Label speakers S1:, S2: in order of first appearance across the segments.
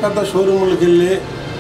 S1: పెద్ద షోరూములకు వెళ్ళి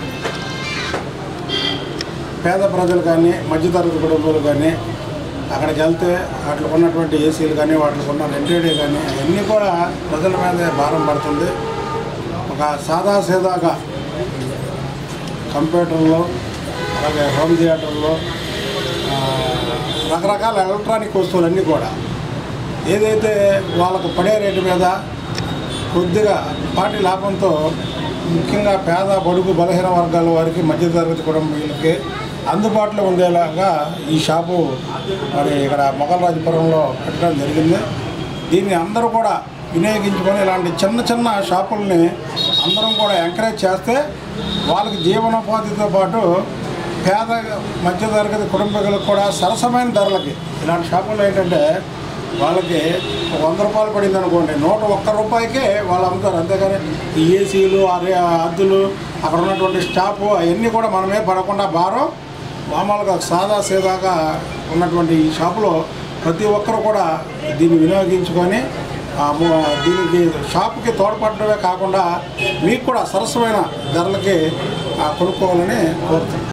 S1: పేద ప్రజలు కానీ మధ్యతరగతి కుటుంబాలు కానీ అక్కడికి వెళ్తే వాటిలో ఉన్నటువంటి ఏసీలు కానీ వాటిలో ఉన్న రెంటేడీ కానీ అవన్నీ కూడా ప్రజల మీదే భారం పడుతుంది ఒక సాదా సీదాగా కంప్యూటర్లో అలాగే హోమ్ థియేటర్లో ఆ, రకరకాల ఎలక్ట్రానిక్ వస్తువులన్నీ కూడా ఏదైతే వాళ్ళకు పడే రేటు మీద కొద్దిగా పాటి లాభంతో ముఖ్యంగా పేద బడుగు బలహీన వర్గాల వారికి మధ్యతరగతి కుటుంబీలకి అందుబాటులో ఉండేలాగా ఈ షాపు మరి ఇక్కడ మొగలరాజపురంలో పెట్టడం జరిగింది దీన్ని అందరూ కూడా వినియోగించుకొని ఇలాంటి చిన్న చిన్న షాపుల్ని అందరం కూడా ఎంకరేజ్ చేస్తే వాళ్ళకి జీవనోపాధితో పాటు పేద మధ్యతరగతి కుటుంబీకులకు కూడా సరసమైన ధరలకి ఇలాంటి షాపుల్లో ఏంటంటే వాళ్ళకి ఒక వంద రూపాయలు పడింది అనుకోండి నూట ఒక్క రూపాయికే వాళ్ళు అమ్ముతారు అంతేగాని ఈ ఏసీలు అరే అద్దులు అక్కడ ఉన్నటువంటి స్టాఫ్ అవన్నీ కూడా మనమే పడకుండా భారం మామూలుగా సాదా సీదాగా ఉన్నటువంటి ఈ షాపులో ప్రతి ఒక్కరు కూడా దీన్ని వినియోగించుకొని ఆ ము- దీనికి షాప్కి తోడ్పడమే కాకుండా మీకు కూడా సరసమైన ధరలకి ఆ, కొనుక్కోవాలని కోరుతున్నాను